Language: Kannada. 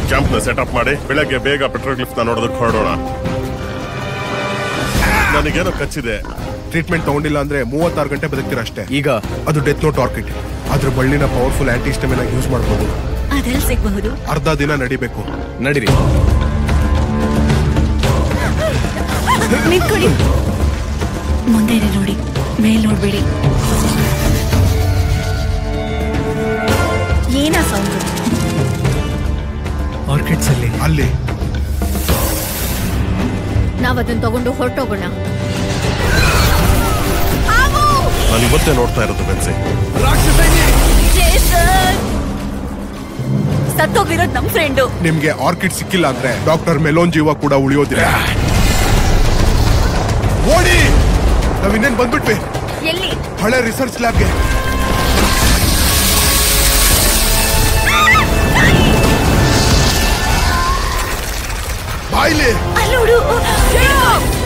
ಕ್ಯಾಂಪ್ ನ ಸೆಟಪ್ ಮಾಡಿ ಬೆಳಗ್ಗೆ ಬೇಗ ಪೆಟ್ರೋಗ್ಲಿಫ್ ನ ನೋಡೋದಕ್ಕೆ ಹೊರಡೋಣ ನನಗೇನೋ ಕಚ್ಚಿದೆ ಟ್ರೀಟ್ಮೆಂಟ್ ತಗೊಂಡಿಲ್ಲ ಅಂದ್ರೆ ಮೂವತ್ತಾರು ಗಂಟೆ ಬದುಕ್ತೀರ ಅಷ್ಟೇ ಈಗ ಅದು ಡೆತ್ ನೋಟ್ ಆರ್ಕಿಡ್ ಅದ್ರ ಬಳ್ಳಿನ ಪವರ್ಫುಲ್ ಆಂಟಿ ಹಿಸ್ಟಮಿನ್ ಆಗಿ ಯೂಸ್ ಮಾಡಬಹುದು ಅದೆಲ್ಲ ಸಿಗಬಹುದು ಅರ್ಧ ದಿನ ನಡಿಬೇಕು ನಡೀರಿ ನಿಂತ್ಕೊಳ್ಳಿ ಮುಂದೆ ಇದೆ ನೋಡಿ ಮೇಲ್ ನೋಡ್ಬೇಡಿ ಏನ ಸೌಂಡ್ ಆರ್ಕಿಡ್ಸ್ ಅಲ್ಲಿ ಅಲ್ಲಿ ನಾವ್ ಅದನ್ನ ತಗೊಂಡು ಹೊರಟೋಗೋಣ ನಾನು ಇವತ್ತೇ ನೋಡ್ತಾ ಇರೋದು ಬೆನ್ಸಿ ಸತ್ತೋಗಿರೋದು ನಮ್ ಫ್ರೆಂಡು ನಿಮ್ಗೆ ಆರ್ಕಿಡ್ ಸಿಕ್ಕಿಲ್ಲ ಅಂದ್ರೆ ಡಾಕ್ಟರ್ ಮೆಲೋನ್ ಜೀವ ಕೂಡ ಉಳಿಯೋದಿಲ್ಲ ಓಡಿ ನಾವ್ ಇನ್ನೇನ್ ಬಂದ್ಬಿಟ್ವಿ ಎಲ್ಲಿ ಹಳೆ ರಿಸರ್ಚ್ ಲ್ಯಾಬ್ಗೆ ಬಾಯ್ಲಿ ಅಲ್ಲೋಡು